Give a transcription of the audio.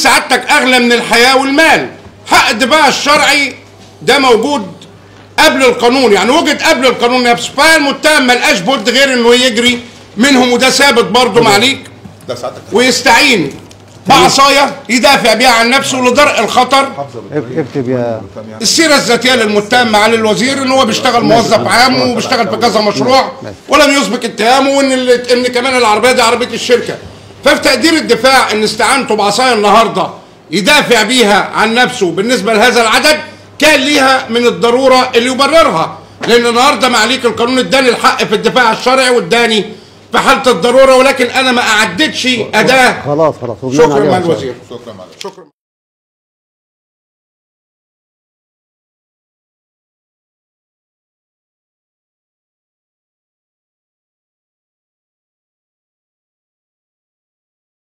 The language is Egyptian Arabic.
سعادتك اغلى من الحياه والمال حق الدفاع الشرعي ده موجود قبل القانون يعني وجد قبل القانون نفسه فالمتهم ملقاش بد غير انه يجري منهم وده ثابت برضه معليك ده ساعتك ويستعين بعصايه يدافع بيها عن نفسه لدرء الخطر اك- اكتب يا السيره الذاتيه للمتهم معالي الوزير ان هو بيشتغل موظف عام وبيشتغل في كذا مشروع ولم يسبق اتهامه وان ال- ان كمان العربيه دي عربيه الشركه ففي تقدير الدفاع ان استعانته بعصايه النهارده يدافع بيها عن نفسه بالنسبه لهذا العدد كان ليها من الضروره اللي يبررها لان النهارده معليك القانون اداني الحق في الدفاع الشرعي واداني في حاله الضروره ولكن انا ما اعدتش اداه خلاص خلاص وبناء شكرا عليها مع إن شاء الله. الوزير شكرا معلش شكرا